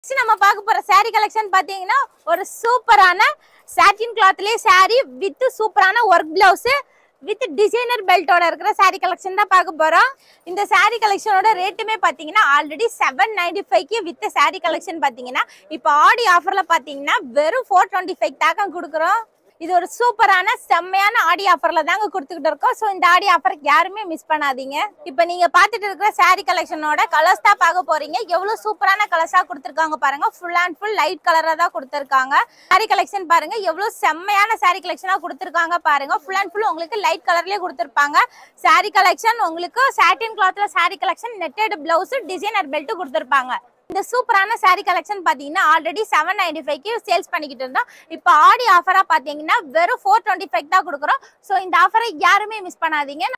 Next நம்ம பார்க்க போற saree கலெக்ஷன் பாத்தீங்கன்னா ஒரு சூப்பரான சாட்டின் கிளாத்லயே saree வித் சூப்பரான ஒர்க் பிளவுஸ் வித் டிசைனர் பெல்ட்டோட இருக்கிற saree கலெக்ஷன் தான் பார்க்க போறோம் இந்த saree கலெக்ஷனோட ரேட்டுமே பாத்தீங்கன்னா ஆல்ரெடி செவன் நைன்டி ஃபைவ்க்கு வித் saree கலெக்ஷன் பாத்தீங்கன்னா இப்போ ஆடி ஆஃபர்ல பாத்தீங்கன்னா வெறும் ஃபோர் டுவெண்ட்டி ஃபைவ் தாக்கம் கொடுக்குறோம் இது ஒரு சூப்பரான செம்மையான ஆடி ஆஃபர்ல தாங்க கொடுத்துக்கிட்டு இருக்கோம் ஸோ இந்த ஆடி ஆஃபருக்கு யாருமே மிஸ் பண்ணாதீங்க இப்போ நீங்க பார்த்துட்டு இருக்கிற saree கலெக்ஷனோட கலர்ஸ் தான் பார்க்க போறீங்க எவ்வளவு சூப்பரான கலர்ஸா கொடுத்துருக்காங்க பாருங்க ஃபுல் அண்ட் ஃபுல் லைட் கலரா தான் கொடுத்துருக்காங்க saree கலெக்ஷன் பாருங்க எவ்வளவு செம்மையான saree கலெக்ஷனா கொடுத்துருக்காங்க பாருங்க ஃபுல் அண்ட் ஃபுல் உங்களுக்கு லைட் கலர்லயே கொடுத்துருப்பாங்க saree கலெக்ஷன் உங்களுக்கு சாட்டின் கிளாத்ல saree collection netted blouse designer belt கொடுத்துருப்பாங்க இந்த சூப்பரான saree கலெக்ஷன் பாத்தீங்கன்னா ஆல்ரெடி செவன் நைன்டி ஃபைவ்க்கு சேல்ஸ் பண்ணிக்கிட்டு இருந்தோம் இப்போ ஆடி ஆஃபரா பாத்தீங்கன்னா வெறும் ஃபோர் டுவெண்ட்டி ஃபைவ் தான் கொடுக்குறோம் ஸோ இந்த ஆஃபரை யாருமே மிஸ் பண்ணாதீங்க